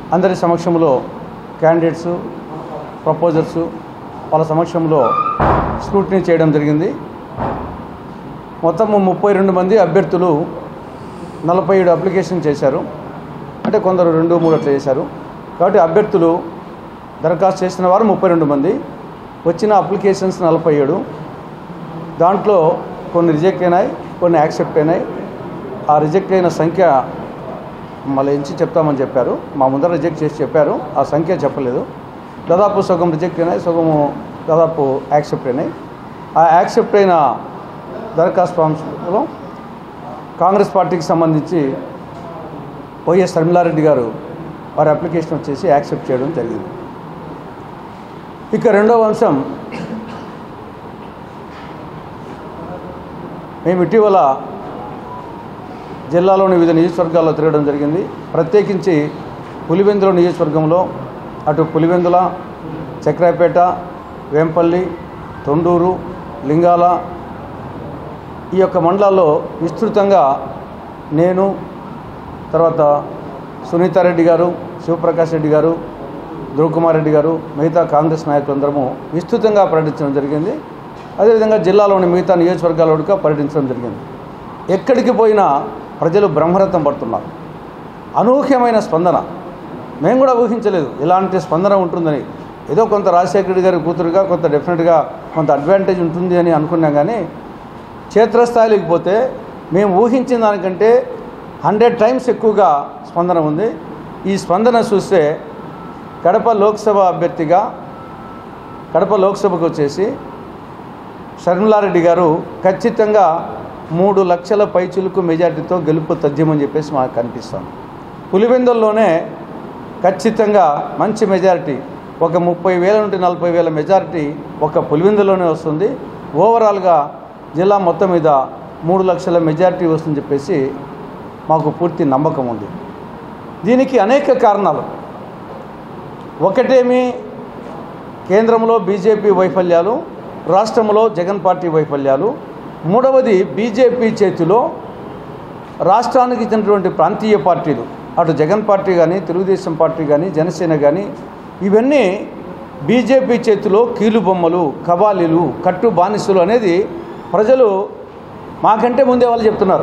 అందరి సమక్షంలో candidates proposers వాళ్ళ సమక్షంలో స్క్రూటినీ చేయడం జరిగింది మొత్తము ముప్పై రెండు మంది అభ్యర్థులు నలభై ఏడు అప్లికేషన్ చేశారు అంటే కొందరు రెండు మూడు అట్లా చేశారు కాబట్టి అభ్యర్థులు దరఖాస్తు చేసిన వారు ముప్పై రెండు మంది వచ్చిన అప్లికేషన్స్ నలభై ఏడు దాంట్లో కొన్ని రిజెక్ట్ అయినాయి కొన్ని యాక్సెప్ట్ అయినాయి ఆ రిజెక్ట్ అయిన సంఖ్య మళ్ళీ ఎంచి చెప్తామని చెప్పారు మా ముందర రిజెక్ట్ చేసి చెప్పారు ఆ సంఖ్య చెప్పలేదు దాదాపు సగం రిజెక్ట్ అయినాయి సగము దాదాపు యాక్సెప్ట్ అయినాయి ఆ యాక్సెప్ట్ అయిన దరఖాస్తు ఫామ్స్లో కాంగ్రెస్ పార్టీకి సంబంధించి వైఎస్ షర్మిలారెడ్డి గారు వారి అప్లికేషన్ వచ్చేసి యాక్సెప్ట్ చేయడం జరిగింది ఇక రెండవ అంశం మేము ఇటీవల జిల్లాలోని వివిధ నియోజకవర్గాల్లో తిరగడం జరిగింది ప్రత్యేకించి పులివెందుల నియోజకవర్గంలో అటు పులివెందుల చక్రాపేట వేంపల్లి తొండూరు లింగాల ఈ యొక్క మండలాల్లో విస్తృతంగా నేను తర్వాత సునీతారెడ్డి గారు శివప్రకాష్ రెడ్డి గారు ధ్రువకుమార్ రెడ్డి గారు మిగతా కాంగ్రెస్ నాయకులందరము విస్తృతంగా పర్యటించడం జరిగింది అదేవిధంగా జిల్లాలోని మిగతా నియోజకవర్గాల్లో కూడా పర్యటించడం జరిగింది ఎక్కడికి పోయినా ప్రజలు బ్రహ్మరథం పడుతున్నారు అనూహ్యమైన స్పందన మేము కూడా ఊహించలేదు ఇలాంటి స్పందన ఉంటుందని ఏదో కొంత రాజశేఖర రెడ్డి గారి కూతురుగా కొంత డెఫినెట్గా కొంత అడ్వాంటేజ్ ఉంటుంది అని అనుకున్నాం కానీ క్షేత్రస్థాయిలోకి పోతే మేము ఊహించిన దానికంటే హండ్రెడ్ టైమ్స్ ఎక్కువగా స్పందన ఉంది ఈ స్పందన చూస్తే కడప లోక్సభ అభ్యర్థిగా కడప లోక్సభకు వచ్చేసి షర్మిలారెడ్డి గారు ఖచ్చితంగా మూడు లక్షల పైచులకు మెజార్టీతో గెలుపు తథ్యమని చెప్పేసి మాకు కనిపిస్తుంది పులివెందుల్లోనే ఖచ్చితంగా మంచి మెజారిటీ ఒక ముప్పై వేల నుండి నలభై వేల మెజారిటీ ఒక పులివెందులోనే వస్తుంది ఓవరాల్గా జిల్లా మొత్తం మీద మూడు లక్షల మెజారిటీ వస్తుందని చెప్పేసి మాకు పూర్తి నమ్మకం ఉంది దీనికి అనేక కారణాలు ఒకటేమి కేంద్రంలో బీజేపీ వైఫల్యాలు రాష్ట్రంలో జగన్ పార్టీ వైఫల్యాలు మూడవది బీజేపీ చేతిలో రాష్ట్రానికి చెందినటువంటి ప్రాంతీయ పార్టీలు అటు జగన్ పార్టీ కానీ తెలుగుదేశం పార్టీ కానీ జనసేన కానీ ఇవన్నీ బీజేపీ చేతిలో కీలుబొమ్మలు కబాలీలు కట్టు బానిసలు అనేది ప్రజలు మాకంటే ముందే వాళ్ళు చెప్తున్నారు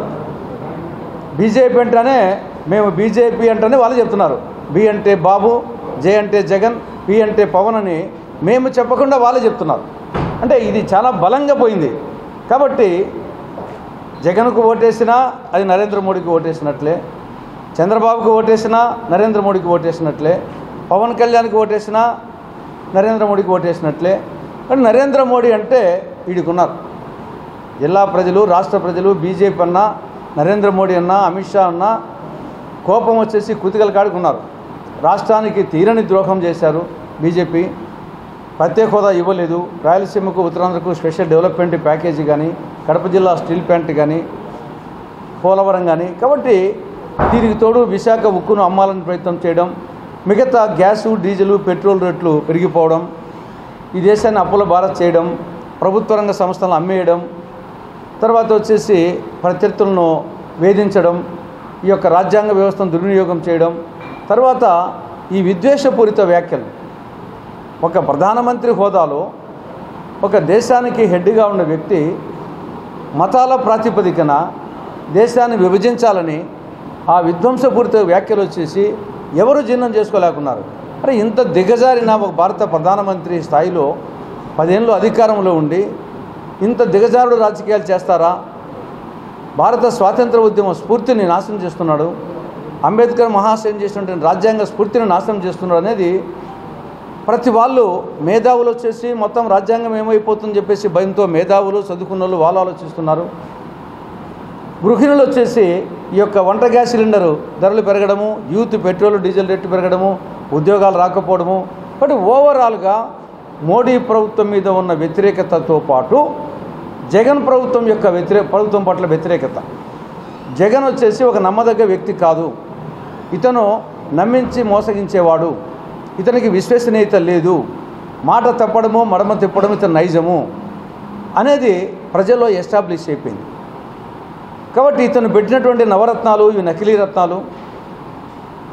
బీజేపీ అంటేనే మేము బీజేపీ అంటేనే వాళ్ళు చెప్తున్నారు బి అంటే బాబు జే అంటే జగన్ పి అంటే పవన్ అని మేము చెప్పకుండా వాళ్ళే చెప్తున్నారు అంటే ఇది చాలా బలంగా పోయింది కాబట్టి జగన్కు ఓటేసినా అది నరేంద్ర మోడీకి ఓటేసినట్లే చంద్రబాబుకు ఓటేసినా నరేంద్ర మోడీకి ఓటేసినట్లే పవన్ కళ్యాణ్కి ఓటేసినా నరేంద్ర మోడీకి ఓటేసినట్లే కానీ నరేంద్ర మోడీ అంటే వీడికున్నారు జిల్లా ప్రజలు రాష్ట్ర ప్రజలు బీజేపీ అన్నా నరేంద్ర మోడీ అన్నా అమిత్ షా అన్నా కోపం వచ్చేసి కుతికల కాడుకున్నారు రాష్ట్రానికి తీరని ద్రోహం చేశారు బీజేపీ ప్రత్యేక హోదా ఇవ్వలేదు రాయలసీమకు ఉత్తరాంధ్రకు స్పెషల్ డెవలప్మెంట్ ప్యాకేజీ కానీ కడప జిల్లా స్టీల్ ప్లాంట్ కానీ పోలవరం కానీ కాబట్టి దీనికి తోడు విశాఖ ఉక్కును అమ్మాలని ప్రయత్నం చేయడం మిగతా గ్యాసు డీజిల్ పెట్రోల్ రేట్లు పెరిగిపోవడం ఈ దేశాన్ని అప్పుల భారత్ చేయడం ప్రభుత్వ రంగ సంస్థలను అమ్మేయడం తర్వాత వచ్చేసి ప్రత్యర్థులను వేధించడం ఈ యొక్క రాజ్యాంగ వ్యవస్థను దుర్వినియోగం చేయడం తర్వాత ఈ విద్వేషపూరిత వ్యాఖ్యలు ఒక ప్రధానమంత్రి హోదాలో ఒక దేశానికి హెడ్గా ఉన్న వ్యక్తి మతాల ప్రాతిపదికన దేశాన్ని విభజించాలని ఆ విధ్వంసపూరిత వ్యాఖ్యలు వచ్చేసి ఎవరు జీర్ణం చేసుకోలేకున్నారు అరే ఇంత దిగజారిన ఒక భారత ప్రధానమంత్రి స్థాయిలో పదేళ్ళు అధికారంలో ఉండి ఇంత దిగజారుడు రాజకీయాలు చేస్తారా భారత స్వాతంత్ర ఉద్యమం స్ఫూర్తిని నాశనం చేస్తున్నాడు అంబేద్కర్ మహాశయం చేసినటువంటి రాజ్యాంగ స్ఫూర్తిని నాశనం చేస్తున్నాడు అనేది ప్రతి వాళ్ళు మేధావులు వచ్చేసి మొత్తం రాజ్యాంగం ఏమైపోతుందని చెప్పేసి భయంతో మేధావులు చదువుకున్న వాళ్ళు వాళ్ళు ఆలోచిస్తున్నారు గృహిణులు వచ్చేసి ఈ యొక్క వంట గ్యాస్ సిలిండరు ధరలు పెరగడము యూత్ పెట్రోల్ డీజిల్ రేట్లు పెరగడము ఉద్యోగాలు రాకపోవడము బట్ ఓవరాల్గా మోడీ ప్రభుత్వం మీద ఉన్న వ్యతిరేకతతో పాటు జగన్ ప్రభుత్వం యొక్క వ్యతిరేక ప్రభుత్వం పట్ల వ్యతిరేకత జగన్ వచ్చేసి ఒక నమ్మదగ్గ వ్యక్తి కాదు ఇతను నమ్మించి మోసగించేవాడు ఇతనికి విశ్వసనీయత లేదు మాట తప్పడము మడమ తిప్పడం ఇతను నైజము అనేది ప్రజల్లో ఎస్టాబ్లిష్ అయిపోయింది కాబట్టి ఇతను పెట్టినటువంటి నవరత్నాలు ఇవి నకిలీ రత్నాలు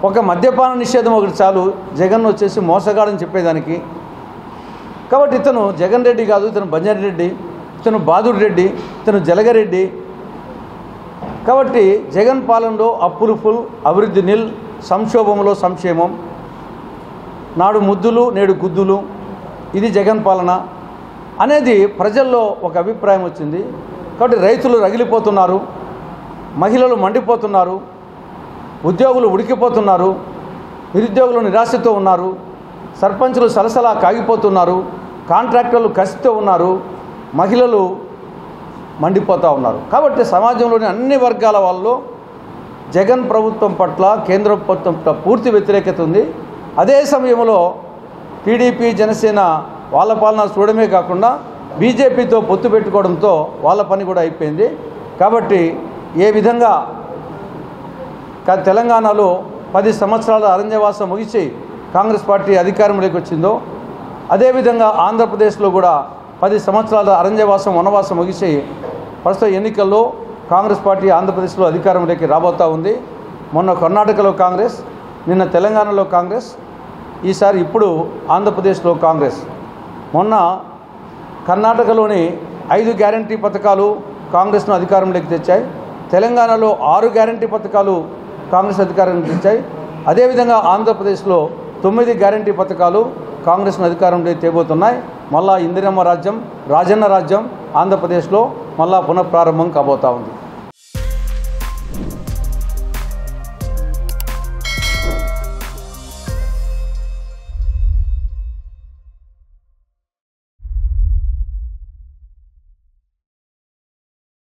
ఒక మద్యపాన నిషేధం ఒకటి చాలు జగన్ వచ్చేసి మోసగాడని చెప్పేదానికి కాబట్టి ఇతను జగన్ రెడ్డి కాదు ఇతను బంజారి రెడ్డి ఇతను బాదుడు రెడ్డి ఇతను జలగరెడ్డి కాబట్టి జగన్ పాలనలో అప్పులు ఫుల్ అభివృద్ధి నిల్ సంక్షోభంలో సంక్షేమం నాడు ముద్దులు నేడు గుద్దులు ఇది జగన్ పాలన అనేది ప్రజల్లో ఒక అభిప్రాయం వచ్చింది కాబట్టి రైతులు రగిలిపోతున్నారు మహిళలు మండిపోతున్నారు ఉద్యోగులు ఉడికిపోతున్నారు నిరుద్యోగులు నిరాశతో ఉన్నారు సర్పంచులు సలసలా కాగిపోతున్నారు కాంట్రాక్టర్లు కసితో ఉన్నారు మహిళలు మండిపోతూ ఉన్నారు కాబట్టి సమాజంలోని అన్ని వర్గాల వాళ్ళు జగన్ ప్రభుత్వం పట్ల కేంద్ర ప్రభుత్వం పట్ల పూర్తి వ్యతిరేకత ఉంది అదే సమయంలో టీడీపీ జనసేన వాళ్ళ పాలన చూడడమే కాకుండా బీజేపీతో పొత్తు పెట్టుకోవడంతో వాళ్ళ పని కూడా అయిపోయింది కాబట్టి ఏ విధంగా కా- తెలంగాణలో పది సంవత్సరాల అరణ్యవాసం ముగిసి కాంగ్రెస్ పార్టీ అధికారంలోకి వచ్చిందో అదేవిధంగా ఆంధ్రప్రదేశ్లో కూడా పది సంవత్సరాల అరణ్యవాసం వనవాసం ముగిసి ప్రస్తుత ఎన్నికల్లో కాంగ్రెస్ పార్టీ ఆంధ్రప్రదేశ్లో అధికారంలోకి రాబోతూ ఉంది మొన్న కర్ణాటకలో కాంగ్రెస్ నిన్న తెలంగాణలో కాంగ్రెస్ ఈసారి ఇప్పుడు ఆంధ్రప్రదేశ్లో కాంగ్రెస్ మొన్న కర్ణాటకలోని ఐదు గ్యారంటీ పథకాలు కాంగ్రెస్ను అధికారంలోకి తెచ్చాయి తెలంగాణలో ఆరు గ్యారంటీ పథకాలు కాంగ్రెస్ అధికారంలోకి తెచ్చాయి అదేవిధంగా ఆంధ్రప్రదేశ్లో తొమ్మిది గ్యారంటీ పథకాలు కాంగ్రెస్ను అధికారంలోకి తేబోతున్నాయి మళ్ళా ఇందిరమ్మ రాజ్యం రాజన్న రాజ్యం ఆంధ్రప్రదేశ్లో మళ్ళా పునఃప్రారంభం కాబోతా ఉంది